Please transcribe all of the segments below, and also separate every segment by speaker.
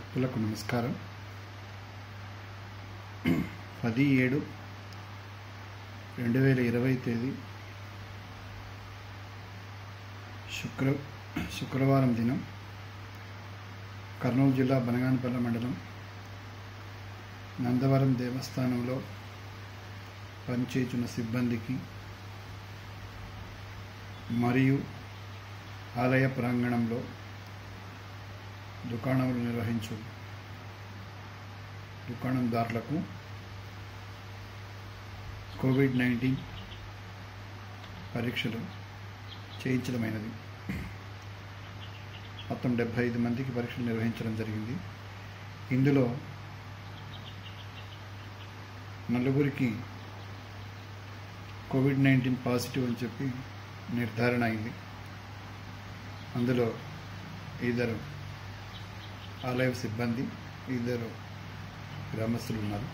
Speaker 1: భక్తులకు నమస్కారం పది ఏడు రెండు వేల ఇరవై తేదీ శుక్ర శుక్రవారం దినం కర్నూలు జిల్లా బనగానపల్లె మండలం నందవరం దేవస్థానంలో పనిచేయుచున్న సిబ్బందికి మరియు ఆలయ ప్రాంగణంలో దుకాణములు నిర్వహించు దుకాణందారులకు కోవిడ్ నైన్టీన్ పరీక్షలు చేయించడమైనది మొత్తం డెబ్భై ఐదు మందికి పరీక్షలు నిర్వహించడం జరిగింది ఇందులో నలుగురికి కోవిడ్ నైన్టీన్ పాజిటివ్ అని చెప్పి నిర్ధారణ అయింది అందులో ఇద్దరు ఆలయ సిబ్బంది ఇద్దరు గ్రామస్తులు ఉన్నారు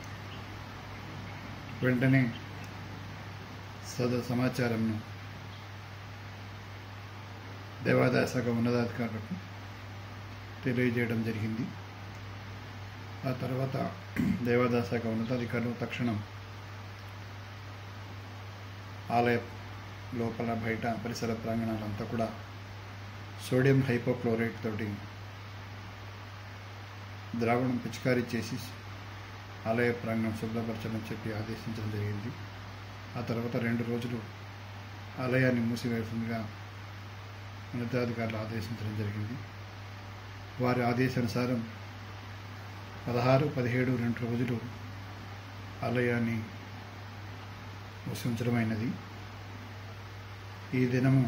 Speaker 1: వెంటనే సద సమాచారంను దేవాదాయ శాఖ ఉన్నతాధికారులకు తెలియజేయడం జరిగింది ఆ తర్వాత దేవాదాయ శాఖ ఉన్నతాధికారులు తక్షణం ఆలయ లోపల బయట పరిసర ప్రాంగణాలంతా కూడా సోడియం హైపోక్లోరైడ్ తోటి ద్రావణం పిచికారీ చేసి ఆలయ ప్రాంగణం శుభ్రపరచమని చెప్పి ఆదేశించడం జరిగింది ఆ తర్వాత రెండు రోజులు ఆలయాన్ని మూసివేస్తుందిగా ఉన్నతాధికారులు ఆదేశించడం జరిగింది వారి ఆదేశానుసారం పదహారు పదిహేడు రెండు రోజులు ఆలయాన్ని మూసి ఉంచడమైనది ఈ దినము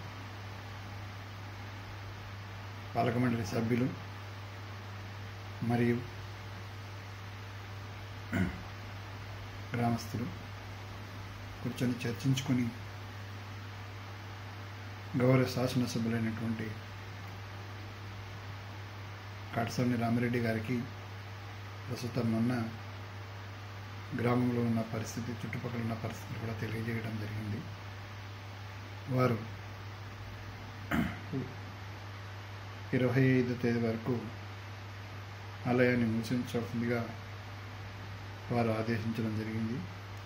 Speaker 1: పాలకమండలి సభ్యులు మరియు గ్రామస్తులు కూర్చొని చర్చించుకొని గౌరవ శాసనసభ్యులైనటువంటి కాటసాని రామిరెడ్డి గారికి ప్రస్తుతం ఉన్న గ్రామంలో ఉన్న పరిస్థితి చుట్టుపక్కల ఉన్న పరిస్థితి కూడా తెలియజేయడం జరిగింది వారు ఇరవై ఐదు తేదీ వరకు ఆలయాన్ని మూసించవలసిందిగా వారు ఆదేశించడం జరిగింది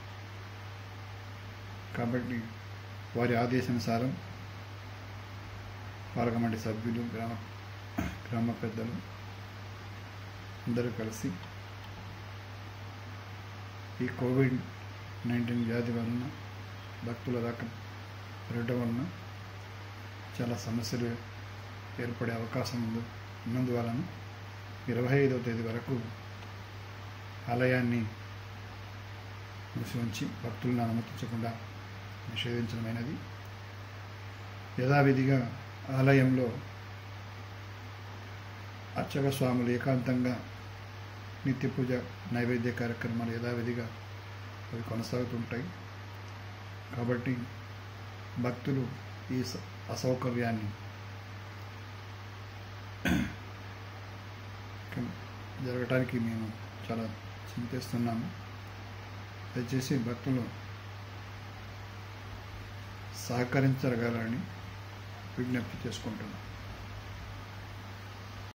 Speaker 1: కాబట్టి వారి ఆదేశానుసారం పాలకమండలి సభ్యులు గ్రామ గ్రామ పెద్దలు అందరూ కలిసి ఈ కోవిడ్ నైన్టీన్ వ్యాధి వలన భక్తుల రాక పెరగడం వలన చాలా సమస్యలు ఏర్పడే అవకాశం ఉంది ఉన్నందువలన ఇరవై ఐదవ తేదీ వరకు ఆలయాన్ని మూసి ఉంచి భక్తులను అనుమతించకుండా నిషేధించడమైనది యథావిధిగా ఆలయంలో అర్చక స్వాములు ఏకాంతంగా నిత్య పూజ నైవేద్య కార్యక్రమాలు యథావిధిగా అవి కొనసాగుతుంటాయి కాబట్టి భక్తులు ఈ స- అసౌకర్యాన్ని జరగటానికి మేము చాలా చింతిస్తున్నాము దయచేసి భక్తులు సహకరించగలని విజ్ఞప్తి చేసుకుంటున్నాం